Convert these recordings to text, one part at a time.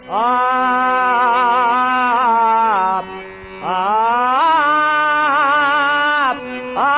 ಆ ಆ ಆ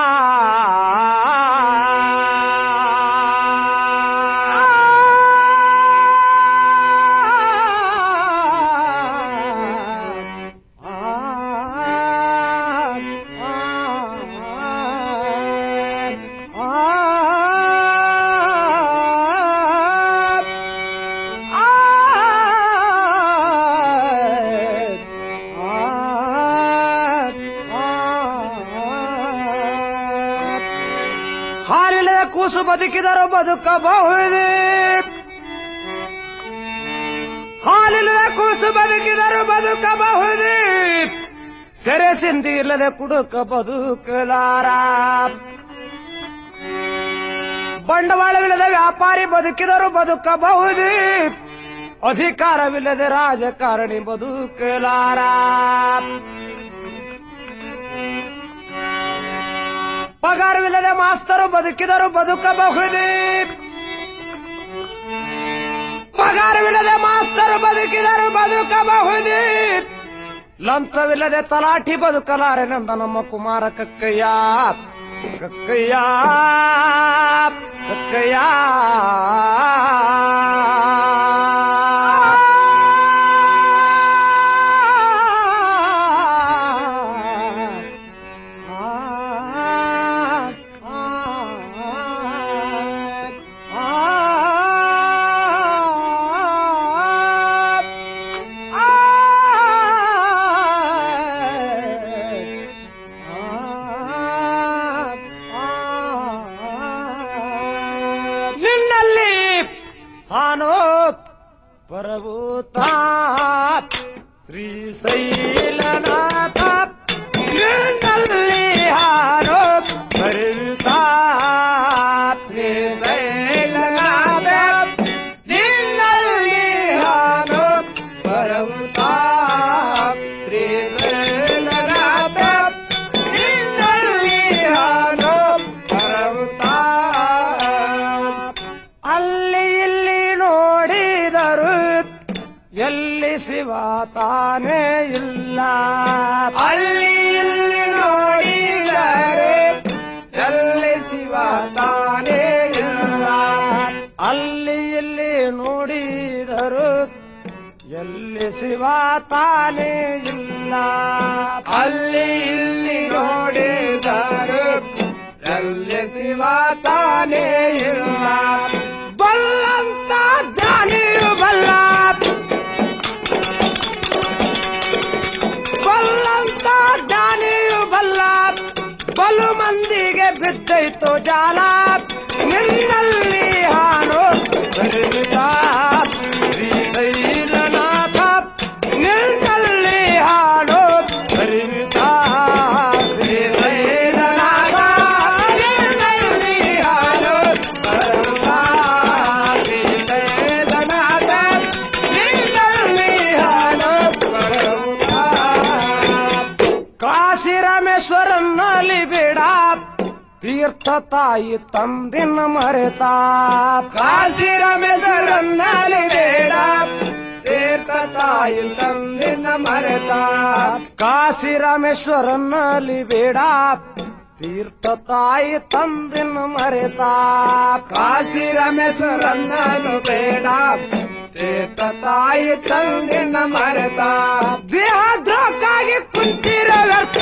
ಹಾಲಿನ ಕೂಸು ಬದುಕಿದರು ಬದುಕಬಹುದೇ ಹಾಲಿನ ಕೂಸು ಬದುಕಿದರು ಬದುಕಬಹುದೇ ಸೆರೆ ಸಿಂಧಿ ಇಲ್ಲದೆ ಕುಡುಕ ಬದುಕಲಾರ ಬಂಡವಾಳವಿಲ್ಲದೆ ವ್ಯಾಪಾರಿ ಬದುಕಿದರು ಬದುಕಬಹುದೇ ಅಧಿಕಾರವಿಲ್ಲದೆ ರಾಜಕಾರಣಿ ಬದುಕಲಾರ ಪಗಾರವಿಲ್ಲದೆ ಮಾಸ್ತರು ಬದುಕಿದರು ಬದುಕಬಹುದೇ ಪಗಾರವಿಲ್ಲದೆ ಮಾಸ್ತರು ಬದುಕಿದರು ಬದುಕಬಹುದೇ ಲಂಚವಿಲ್ಲದೆ ತಲಾಠಿ ಬದುಕಲಾರೆನೆಂದ ನಮ್ಮ ಕುಮಾರ ಕಕ್ಕಯ್ಯ ಕಕ್ಕಯ್ಯ ಕಕ್ಕಯ್ಯ ನಿನ್ನಲ್ಲಿ ಹಾನೋ ಪರಭೂತ ಶ್ರೀಶೈಲನಾಥ ನಿನ್ನಲ್ಲಿ ಹಾನೋ ಪರಭೂತ ಶ್ರೀಶೈಲನಾಥ ನಿನ್ನಲ್ಲಿ ಹಾನೋ ಪರಭೂತ ಶ್ರೀಶೈಲನಾಥ ನಿನ್ನಲ್ಲಿ ಹಾನೋ ಪರಭೂತ ಅಲ್ಲಿ ಇಲ್ಲಿ ನೋಡಿದರು ಎಲ್ಲಿ ಶಿವ ತಾನೇ ಇಲ್ಲ ಅಲ್ಲಿ ಇಲ್ಲಿ ನೋಡಿದರೆ ಎಲ್ಲಿ ಶಿವ ತಾನೇ ಇಲ್ಲ ಅಲ್ಲಿ ಇಲ್ಲಿ ನೋಡಿದರು ಎಲ್ಲಿ ಶಿವ ತಾನೇ ಇಲ್ಲ ಅಲ್ಲಿ ಇಲ್ಲಿ ನೋಡಿದರು ಎಲ್ಲಿ ಶಿವ ತಾನೇ ಇಲ್ಲ ಬಲ್ಲಂತ ಜ್ಞಾನಿಯು ಬಲ್ಲ ಬಲ್ಲಂತ ಜ್ಞಾನಿಯು ಬಲ್ಲ ಬಲು ಮಂದಿಗೆ ಬಿದ್ದೈತು ಜಾಲ ನಿನ್ನಲ್ಲಿ ಹಾನು ಬರಿದ ಶ್ರೀಶೈಲನಾಥ ನಿನ್ನಲ್ಲಿ ಹಾಡು ಬರಿದ ಶ್ರೀಶೈಲನಾಥ ನಿನ್ನಲ್ಲಿ ಹಾಡು ಬರಿದ ಶ್ರೀಶೈಲನಾಥ ನಿನ್ನಲ್ಲಿ ಹಾಡು ಬರಿದ ಕಾಶಿ ರಾಮೇಶ್ವರನಲ್ಲಿ ಬೇಡ ತೀರ್ಥ ತಾಯಿ ತಂದಿನ ಮರೆತ ಕಾಶಿ ರಾಮೇಶ್ವರನಲ್ಲಿ ಬೇಡ ತೀರ್ಥ ತಾಯಿ ತಂದಿನ ಮರೆತ ಕಾಶಿ ರಾಮೇಶ್ವರನಲ್ಲಿ ಬೇಡ ತೀರ್ಥ ತಾಯಿ ತಂದಿನ ಮರೆತ ಕಾಶಿ ರಾಮೇಶ್ವರನ್ನನು ಬೇಡ ತೀರ್ಥ ತಾಯಿ ತಂದಿನ ಮರೆತ ದೇಹ ದ್ರೋಕ್ಕಾಗಿ ಕುಂತಿರೋ ವ್ಯರ್ಥ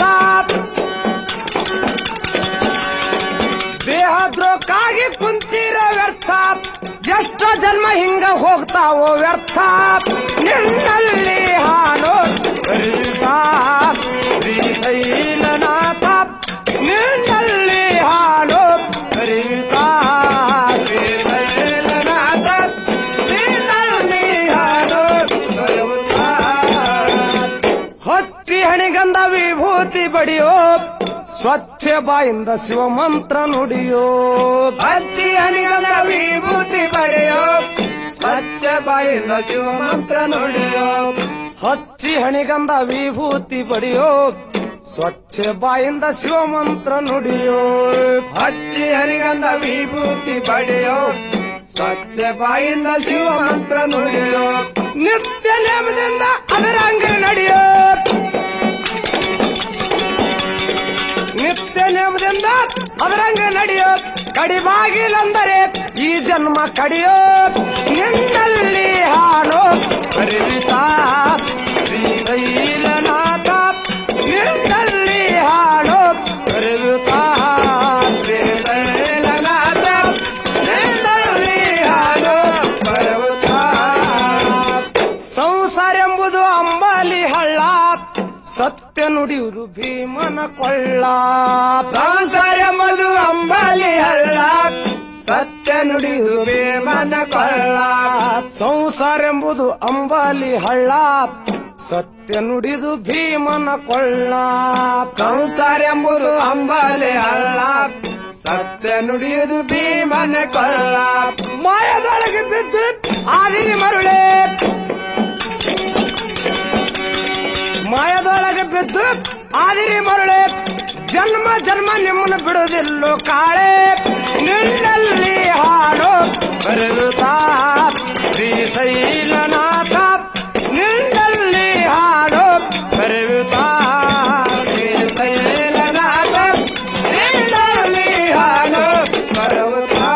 ದೇಹ ದ್ರೋಕ್ಕಾಗಿ ಕುಂತಿರೋ ವ್ಯರ್ಥ ಎಷ್ಟೋ ಜನ್ಮ ಹಿಂಗ ಹೋಗ್ತಾವೋ ವ್ಯರ್ಥ ನಿನ್ನಲ್ಲಿ ಹಾಡು ಬರಿತಾ ಶ್ರೀಶೈಲನಾಥ ನಿನ್ನಲ್ಲಿ ಹಾಡು ಬರಿತಾ ಶ್ರೀಶೈಲನಾಥ ನಿನ್ನಲ್ಲಿ ಹಾಡು ಬರುತ್ತಾ ಹೊತ್ತಿ ಹಣಿಗಂಧ ವಿಭೂತಿ ಬಡಿಯೋ ಸ್ವಚ್ಛ ಬಾಯಿಂದ ಶಿವಮಂತ್ರ ನುಡಿಯೋ ಹಚ್ಚಿ ಹಣಿಗಂಧ ವಿಭೂತಿ ಬಡಿಯೋ ಸ್ವಚ್ಛ ಬಾಯಿಂದ ಶಿವಮಂತ್ರ ನುಡಿಯೋ ಹಚ್ಚಿ ಹಣಿಗಂಧ ವಿಭೂತಿ ಬಡಿಯೋ ಸ್ವಚ್ಛ ಬಾಯಿಂದ ಶಿವಮಂತ್ರ ನುಡಿಯೋ ಹಚ್ಚಿ ಹರಿಗಂಧ ವಿಭೂತಿ ಪಡೆಯೋ ಸ್ವಚ್ಛ ಬಾಯಿಂದ ಶಿವ ಮಂತ್ರ ನುಡಿಯೋ ನಿತ್ಯ ನೇಮದಿಂದ ಅದರಂಗ ನಡೆಯೋ ನಿತ್ಯ ನೇಮದಿಂದ ಅದರಂಗ ನಡೆಯೋ ಕಡಿಬಾಗಿಲಂದರೆ ಈ ಜನ್ಮ ಕಡಿಯೋ ನಿನ್ನಲ್ಲಿ ಹಾಡು ಹರಿತಾ ಶ್ರೀಶೈಲನಾಥ ನಿನ್ನಲ್ಲಿ ಹಾಡು ಹರಿತಾ ಶ್ರೀಶೈಲನಾಥ ನಿನ್ನಲ್ಲಿ ಹಾಡು ಹರಿತಾ ಸಂಸಾರ ಎಂಬುದು ಅಂಬಾಲಿ ಹಳ್ಳ ಸತ್ಯ ನುಡಿಯುವುದು ಭೀಮನ ಕೊಳ್ಳ ಸಂಸಾರ ಎಂಬುದು ಅಂಬಾಲಿ ಹಳ್ಳ ಸತ್ಯ ನುಡಿಯುವುದು ಭೀಮನ ಕೊಳ್ಳ ಸಂಸಾರ ಎಂಬುದು ಅಂಬಾಲಿ ಹಳ್ಳ ಸತ್ಯ ನುಡಿದು ಭೀಮನ ಕೊಳ್ಳ ಸಂಸಾರ ಎಂಬುದು ಅಂಬಾಲಿ ಹಳ್ಳ ಸತ್ಯ ನುಡಿಯುವುದು ಭೀಮನ ಕೊಳ್ಳ ಮಾಯದೊಳಗೆ ಬಿದ್ದು ಆದಿ ಮರುಳೆ ಮಾಯದೊಳಗೆ ಬಿದ್ದು ಆದಿರಿ ಮರುಳೆ ಜನ್ಮ ಜನ್ಮ ನಿಮ್ಮನ್ನು ಬಿಡುವುದಿಲ್ಲೋ ಕಾಳೆ ನಿನ್ನಲ್ಲಿ ಹಾಡು ಬರುತ್ತಾ ಶ್ರೀಶೈಲನಾಥ ನಿನ್ನಲ್ಲಿ ಹಾಡು ಬರುತ್ತಾ ಶ್ರೀಶೈಲನಾಥ ನಿನ್ನಲ್ಲಿ ಹಾಡು ಬರುತ್ತಾ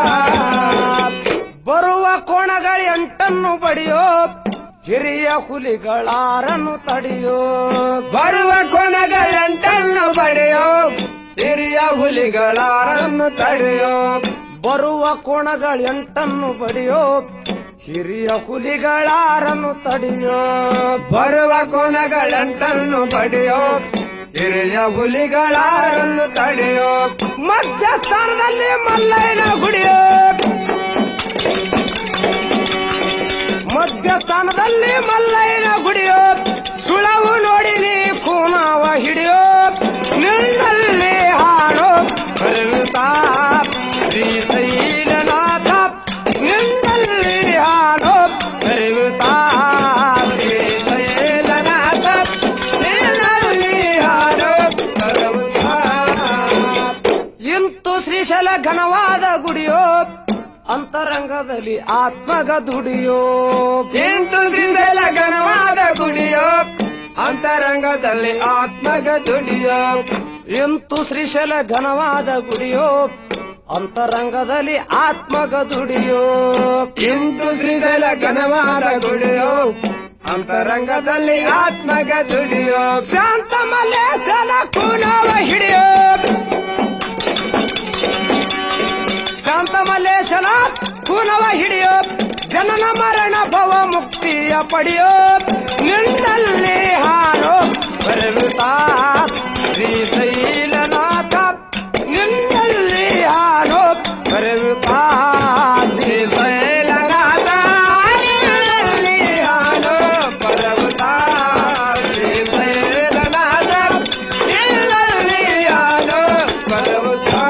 ಬರುವ ಕೋಣಗಳ ಎಂಟನ್ನು ಬಡಿಯೋ ಹಿರಿಯ ಹುಲಿಗಳಾರನ್ನು ತಡೆಯೋ ಬರುವ ಕೊನೆಗಳಂಟನ್ನು ಬಡಿಯೋ ಹಿರಿಯ ಹುಲಿಗಳಾರನ್ನು ತಡೆಯೋ ಬರುವ ಕೋಣಗಳ ಎಂಟನ್ನು ಬಡಿಯೋ ಹಿರಿಯ ಹುಲಿಗಳಾರನ್ನು ತಡೆಯೋ ಬರುವ ಕೋಣಗಳಂಟನ್ನು ಬಡಿಯೋ ಹಿರಿಯ ಹುಲಿಗಳಾರನ್ನು ತಡೆಯೋ ಮಧ್ಯಸ್ಥಾನದಲ್ಲಿ ಮಲ್ಲಯ್ಯನ ಗುಡಿಯೋ ಮಧ್ಯಸ್ಥಾನದಲ್ಲಿ ಮಲ್ಲಯ್ಯನ ಗುಡಿಯೋ ಸುಳವು ನೋಡಿ ನೀ ಕೂನವ ಹಿಡಿಯೋ ನಿನ್ನಲ್ಲಿ ಹಾಡು ಬರುತ್ತಾ ಶ್ರೀಶೈಲನಾಥ ನಿನ್ನಲ್ಲಿ ಹಾಡು ಬರುತ್ತಾ ಶ್ರೀಶೈಲನಾಥ ನಿನ್ನಲ್ಲಿ ಹಾಡು ಬರುತ್ತಾ ಇಂತು ಶ್ರೀಶೈಲ ಘನವಾದ ಗುಡಿಯೋ ಅಂತರಂಗದಲ್ಲಿ ಆತ್ಮಗ ದುಡಿಯೋ ಇಂತು ಶ್ರೀಶೈಲ ಘನವಾದ ಗುಡಿಯೋ ಅಂತರಂಗದಲ್ಲಿ ಆತ್ಮಗ ದುಡಿಯೋ ಇಂತು ಶ್ರೀಶೈಲ ಘನವಾದ ಗುಡಿಯೋ ಅಂತರಂಗದಲ್ಲಿ ಆತ್ಮಗ ದುಡಿಯೋ ಇಂತು ಶ್ರೀಶೈಲ ಘನವಾದ ಗುಡಿಯೋ ಅಂತರಂಗದಲ್ಲಿ ಆತ್ಮಗ ದುಡಿಯೋ ಶಾಂತ ಮಲ್ಲೇಶನ ಕೂನವ ಹಿಡಿಯೋ ಶಾಂತ ಮಲ್ಲೇಶನ ಕೂನವ ಹಿಡಿಯೋ ಜನನ ಮರಣ ಭವ ಮುಕ್ತಿಯ ಪಡೆಯೋ ನಿನ್ನಲ್ಲಿ ಹಾರೋ ಬರುತ್ತಾ ಶ್ರೀಶೈಲನಾಥ ನಿನ್ನಲ್ಲಿ ಹಾರೋ ಬರುತ್ತಾ ಶ್ರೀಶೈಲನಾಥ ನಿನ್ನಲ್ಲಿ ಹಾರೋ ಬರುತ್ತಾ ಶ್ರೀಶೈಲನಾಥ ನಿನ್ನಲ್ಲಿ ಹಾರೋ ಬರುತ್ತಾ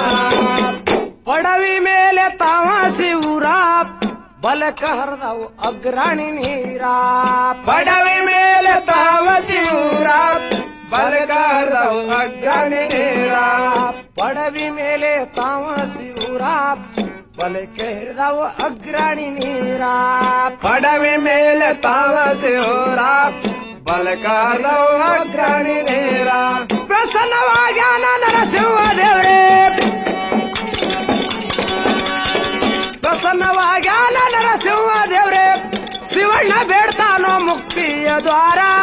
ಪಡವಿ ಮೇಲೆ ತಾಮಸಿ ಊರ ಬಲಕ ಹರಿದವು ಅಗ್ರಣಿ ನೀರ ಪಡವಿ ಮೇಲೆ ತಾಮಸಿ ಊರ ಬಲಕ ಹರಿದವು ಅಗ್ರಣಿ ನೀರ ಪಡವಿ ಮೇಲೆ ತಾಮಸಿ ಊರ ಬಲಕ್ಕೆ ಹಿರಿದವು ಅಗ್ರಣಿ ನೀರ ಪಡವಿ ಮೇಲೆ ತಾಮಸಿ ಊರ ಬಲಕ ಹರಿದವು ಅಗ್ರಣಿ ನೀರ ಪ್ರಸನ್ನವಾಗ್ಯಾನ ನರಸಿಂಹ ದೇವರೇ ಪ್ರಸನ್ನವಾಗ್ಯಾನ ನರಸಿಂಹ ದೇವ್ರೆ ಶಿವಣ್ಣ ಬೇಡ್ತಾನೋ ಮುಕ್ತಿಯ ದ್ವಾರ